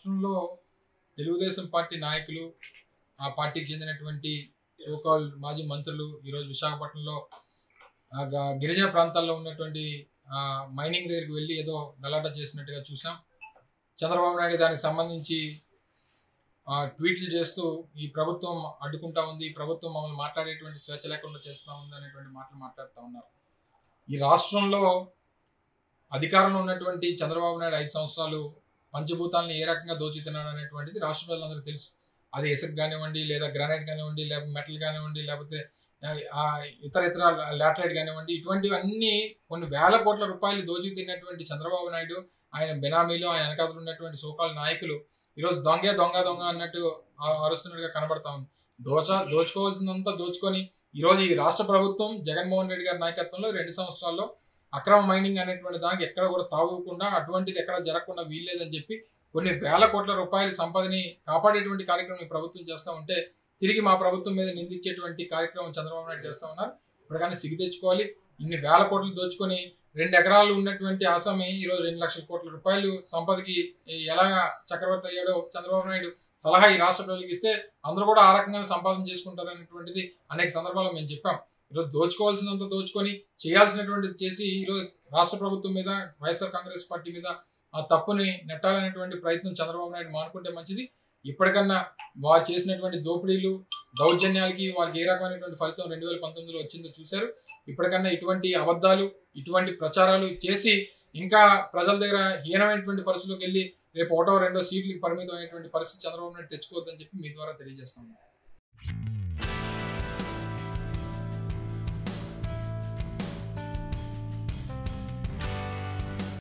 రాష్ట్రంలో తెలుగుదేశం పార్టీ నాయకులు ఆ పార్టీకి చెందినటువంటి సోకాల్ మాజీ మంత్రులు ఈరోజు విశాఖపట్నంలో ఆ గ- గిరిజన ప్రాంతాల్లో ఉన్నటువంటి ఆ మైనింగ్ దగ్గరికి వెళ్ళి ఏదో గలాట చేసినట్టుగా చూసాం చంద్రబాబు నాయుడు దానికి సంబంధించి ఆ, ట్వీట్లు చేస్తూ ఈ ప్రభుత్వం అడ్డుకుంటా ఉంది ఈ ప్రభుత్వం మమ్మల్ని మాట్లాడేటువంటి స్వేచ్ఛ లేకుండా చేస్తూ ఉంది అనేటువంటి మాటలు మాట్లాడుతూ ఉన్నారు ఈ రాష్ట్రంలో అధికారంలో ఉన్నటువంటి చంద్రబాబు నాయుడు ఐదు సంవత్సరాలు పంచభూతాలను ఏ రకంగా దోచుతున్నాడు అనేటువంటిది రాష్ట్ర ప్రజలందరికీ తెలుసు అది ఇసుక కానివ్వండి లేదా గ్రానైట్ కానివ్వండి లేకపోతే మెటల్ కానివ్వండి లేకపోతే ఆ, ఆ, ఇతర ఇతర లాటరైట్ కానివ్వండి ఇటువంటివన్నీ కొన్ని వేల కోట్ల రూపాయలు దోచుకు తిన్నటువంటి చంద్రబాబు నాయుడు ఆయన బెనామీలు ఆయన వెనకాతలు ఉన్నటువంటి సోకాల నాయకులు ఈరోజు దొంగే దొంగ దొంగ అన్నట్టు ఆ- అరుస్తున్నట్టుగా కనబడతా ఉంది దోచ దోచుకోవాల్సిందంతా దోచుకొని ఈరోజు ఈ రాష్ట్ర ప్రభుత్వం జగన్మోహన్ రెడ్డి గారి నాయకత్వంలో రెండు సంవత్సరాల్లో అక్రమ మైనింగ్ అనేటువంటి దానికి ఎక్కడ కూడా తావకుండా అటువంటిది ఎక్కడ జరగకుండా వీల్లేదని చెప్పి కొన్ని వేల కోట్ల రూపాయల సంపదని కాపాడేటువంటి కార్యక్రమం ఈ ప్రభుత్వం చేస్తూ ఉంటే తిరిగి మా ప్రభుత్వం మీద నిందించేటువంటి కార్యక్రమం చంద్రబాబు నాయుడు చేస్తూ ఉన్నారు ఇప్పటికైనా సిగ్గు తెచ్చుకోవాలి ఇన్ని వేల కోట్లు దోచుకొని రెండు ఎకరాలు ఉన్నటువంటి ఆసామి ఈరోజు రెండు లక్షల కోట్ల రూపాయలు సంపదకి ఎలాగా చక్రవర్తి అయ్యాడో చంద్రబాబు నాయుడు సలహా ఈ రాష్ట్ర ప్రజలకు ఇస్తే అందరూ కూడా ఆ రకంగా సంపాదన చేసుకుంటారు అనేటువంటిది అనేక సందర్భాల్లో మేము చెప్పాం ఈరోజు దోచుకోవాల్సినంత దోచుకొని చేయాల్సినటువంటిది చేసి ఈరోజు రాష్ట్ర ప్రభుత్వం మీద వైఎస్ఆర్ కాంగ్రెస్ పార్టీ మీద ఆ తప్పుని నెట్టాలనేటువంటి ప్రయత్నం చంద్రబాబు నాయుడు మానుకుంటే మంచిది ఇప్పటికన్నా వారు చేసినటువంటి దోపిడీలు దౌర్జన్యాలకి వారికి ఏ రకమైనటువంటి ఫలితం రెండు వేల పంతొమ్మిదిలో వచ్చిందో చూశారు ఇప్పటికన్నా ఇటువంటి అబద్ధాలు ఇటువంటి ప్రచారాలు చేసి ఇంకా ప్రజల దగ్గర హీనమైనటువంటి పరిస్థితిలోకి వెళ్ళి రేపు ఒకటో రెండో సీట్లకి పరిమితం అయినటువంటి పరిస్థితి చంద్రబాబు నాయుడు తెచ్చుకోవద్దని చెప్పి మీ ద్వారా తెలియజేస్తాను